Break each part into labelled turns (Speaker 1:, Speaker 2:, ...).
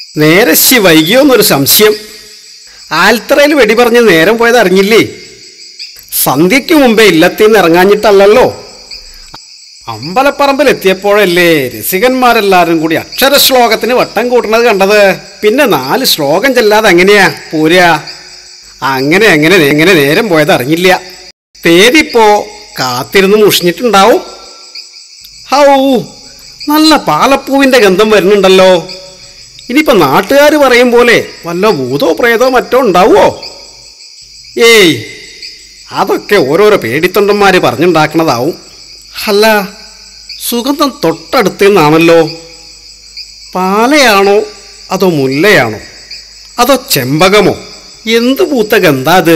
Speaker 1: നേരെ ശി വൈകിയോന്നൊരു സംശയം ആൽത്തറയിൽ വെടി പറഞ്ഞ് നേരം പോയത് അറിഞ്ഞില്ലേ സന്ധ്യയ്ക്ക് മുമ്പേ ഇല്ലത്തിന്ന് ഇറങ്ങാഞ്ഞിട്ടല്ലല്ലോ അമ്പലപ്പറമ്പിൽ എത്തിയപ്പോഴല്ലേ രസികന്മാരെല്ലാരും കൂടി അക്ഷര ശ്ലോകത്തിന് വട്ടം കൂട്ടുന്നത് കണ്ടത് പിന്നെ നാല് ശ്ലോകം ചെല്ലാതെ എങ്ങനെയാ പോരാ അങ്ങനെ എങ്ങനെ എങ്ങനെ നേരം പോയത് അറിഞ്ഞില്ല പേരിപ്പോ കാത്തിരുന്ന് മുഷിഞ്ഞിട്ടുണ്ടാവും ഹൗ നല്ല പാലപ്പൂവിന്റെ ഗന്ധം വരുന്നുണ്ടല്ലോ ഇനിയിപ്പോ നാട്ടുകാർ പറയും പോലെ വല്ല ഭൂതോ പ്രേതോ മറ്റോ ഉണ്ടാവുമോ ഏയ് അതൊക്കെ ഓരോരോ പേടിത്തൊണ്ടന്മാർ പറഞ്ഞുണ്ടാക്കണതാവും അല്ല സുഗന്ധം തൊട്ടടുത്ത് നിന്നാണല്ലോ പാലയാണോ അതോ മുല്ലയാണോ അതോ ചെമ്പകമോ എന്ത് പൂത്ത ഗന്ധാ അത്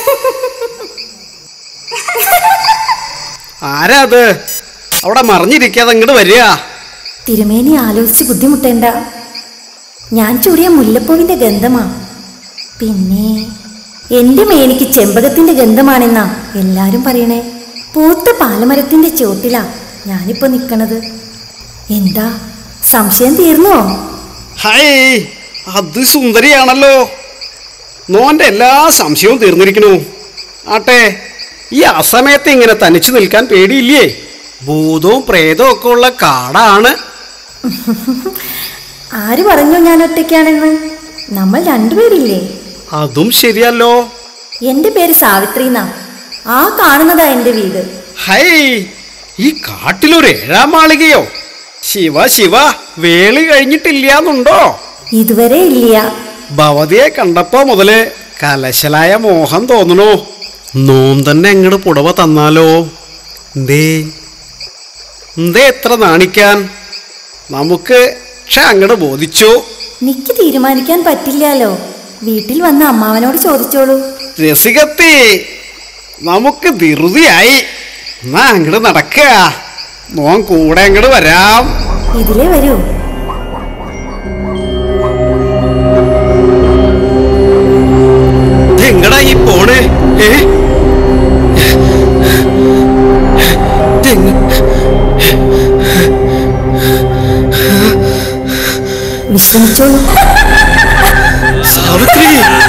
Speaker 1: ആരാ അത് അവിടെ മറിഞ്ഞിരിക്കാതെ അങ്ങോട്ട് വരിക
Speaker 2: തിരുമേനി ആലോചിച്ച് ബുദ്ധിമുട്ടേണ്ട ഞാൻ ചൂടിയ മുല്ലപ്പൂവിന്റെ ഗന്ധമാ പിന്നെ എന്റെ മേനിക്ക് ചെമ്പകത്തിന്റെ ഗന്ധമാണെന്നാ എല്ലാരും പറയണേ പൂത്ത പാലമരത്തിന്റെ ചോട്ടിലാ ഞാനിപ്പോ നിക്കണത് എന്താ സംശയം തീർന്നോ
Speaker 1: ഹായ് അത് സുന്ദരിയാണല്ലോ നോന്റെ എല്ലാ സംശയവും തീർന്നിരിക്കണു ആട്ടെ ഈ അസമയത്ത് ഇങ്ങനെ തനിച്ചു നിൽക്കാൻ പേടിയില്ലേ ഭൂതവും പ്രേതവും ഒക്കെ ഉള്ള കാടാണ്
Speaker 2: ആര് പറഞ്ഞു ഞാൻ ഒറ്റയ്ക്കാണെന്ന് നമ്മൾ രണ്ടുപേരില്ലേ
Speaker 1: അതും ശരിയല്ലോ
Speaker 2: എന്റെ പേര് സാവിത്രി എന്നാ ആ കാണുന്നതാ എന്റെ വീട്
Speaker 1: ഹൈ ഈ കാട്ടിലൊരു ഏഴാം മാളികയോ ശിവ ശിവ വേളി കഴിഞ്ഞിട്ടില്ലാന്നുണ്ടോ
Speaker 2: ഇതുവരെ ഇല്ല
Speaker 1: ഭവതിയെ കണ്ടപ്പോ മുതല് കലശലായ മോഹം തോന്നണു നോം തന്നെ അങ്ങോട്ട് പുടവ തന്നാലോ എന്തേ എന്തേ എത്ര നാണിക്കാൻ നമുക്ക് ക്ഷ അങ്ങോട്ട് ബോധിച്ചു
Speaker 2: നിക്ക് തീരുമാനിക്കാൻ പറ്റില്ലാലോ വീട്ടിൽ വന്ന് അമ്മാവനോട് ചോദിച്ചോളൂ
Speaker 1: രസികത്തി നമുക്ക് ധൃതിയായി എന്നാ അങ്ങോട്ട് നടക്കുക നോൻ കൂടെ അങ്ങോട്ട് വരാം
Speaker 2: ഇതിലേ വരൂ
Speaker 1: എങ്ങടാ ഈ പോണ് ഏ ഇതെങ്ങ-
Speaker 2: വിശ്രമിച്ചോളൂ
Speaker 1: സാവിത്രി